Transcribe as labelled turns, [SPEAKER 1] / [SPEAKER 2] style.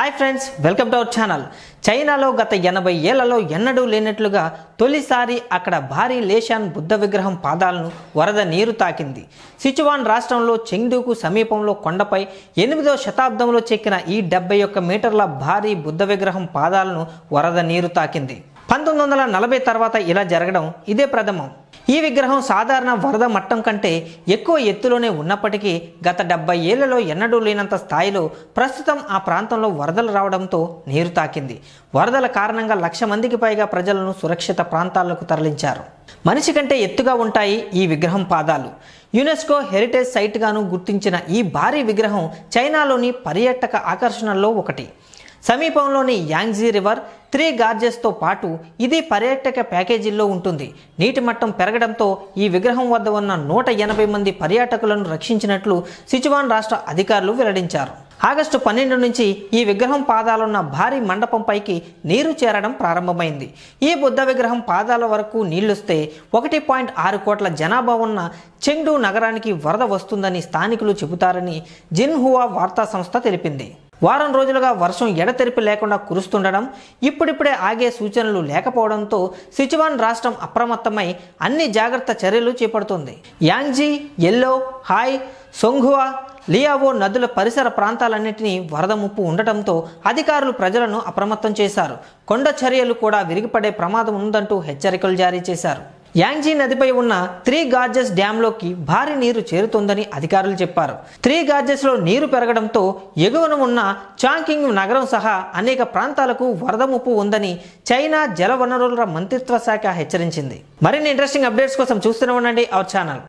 [SPEAKER 1] hi friends welcome to our channel చైనాలో గత ఎనభై ఏళ్లలో ఎన్నడూ లేనట్లుగా తొలిసారి అక్కడ భారీ లేషాన్ బుద్ధ విగ్రహం పాదాలను వరద నీరు తాకింది సిచువాన్ రాష్ట్రంలో చెంగ్డూకు సమీపంలో కొండపై ఎనిమిదో శతాబ్దంలో చెక్కిన ఈ డెబ్బై ఒక్క మీటర్ల భారీ బుద్ధ విగ్రహం పాదాలను వరద నీరు తాకింది పంతొమ్మిది వందల నలభై తర్వాత ఇలా జరగడం ఇదే ప్రథమం ఈ విగ్రహం సాధారణ వరద మట్టం కంటే ఎక్కువ ఎత్తులోనే ఉన్నప్పటికీ గత డెబ్బై ఏళ్లలో ఎన్నడూ లేనంత స్థాయిలో ప్రస్తుతం ఆ ప్రాంతంలో వరదలు రావడంతో నీరు తాకింది వరదల కారణంగా లక్ష మందికి పైగా ప్రజలను సురక్షిత ప్రాంతాలకు తరలించారు మనిషి కంటే ఎత్తుగా ఉంటాయి ఈ విగ్రహం పాదాలు యునెస్కో హెరిటేజ్ సైట్గాను గుర్తించిన ఈ భారీ విగ్రహం చైనాలోని పర్యాటక ఆకర్షణల్లో ఒకటి సమీపంలోని యాంగ్జీ రివర్ త్రీ గార్జెస్తో పాటు ఇది పర్యాటక ప్యాకేజీల్లో ఉంటుంది నీటి మట్టం పెరగడంతో ఈ విగ్రహం వద్ద ఉన్న నూట ఎనభై మంది పర్యాటకులను రక్షించినట్లు సిచువాన్ రాష్ట్ర అధికారులు వెల్లడించారు ఆగస్టు పన్నెండు నుంచి ఈ విగ్రహం పాదాలున్న భారీ మండపంపైకి నీరు చేరడం ప్రారంభమైంది ఈ బుద్ధ విగ్రహం పాదాల వరకు నీళ్లొస్తే ఒకటి పాయింట్ ఆరు కోట్ల జనాభా ఉన్న చెంగ్డు నగరానికి వరద వస్తుందని స్థానికులు చెబుతారని జిన్హువా వార్తా సంస్థ తెలిపింది వారం రోజులుగా వర్షం ఎడతెరిపి లేకుండా కురుస్తుండడం ఇప్పుడిప్పుడే ఆగే సూచనలు లేకపోవడంతో సిచువాన్ రాష్ట్రం అప్రమత్తమై అన్ని జాగ్రత్త చర్యలు చేపడుతుంది Yangtze Yellow Hai Songhua Liao నదుల పరిసర ప్రాంతాలన్నింటినీ వరద ముప్పు ఉండటంతో అధికారులు ప్రజలను అప్రమత్తం చేశారు కొండ చర్యలు కూడా విరిగిపడే ప్రమాదం ఉందంటూ హెచ్చరికలు జారీ చేశారు యాంగ్జీ నదిపై ఉన్న త్రీ గార్జెస్ డ్యాంలోకి భారీ నీరు చేరుతోందని అధికారులు చెప్పారు త్రీ గార్జెస్లో నీరు పెరగడంతో ఎగువన ఉన్న చాంకింగ్ నగరం సహా అనేక ప్రాంతాలకు వరద ముప్పు ఉందని చైనా జలవనరుల మంత్రిత్వ శాఖ హెచ్చరించింది మరిన్ని ఇంట్రెస్టింగ్ అప్డేట్స్ కోసం చూస్తూనే ఉండండి అవర్ ఛానల్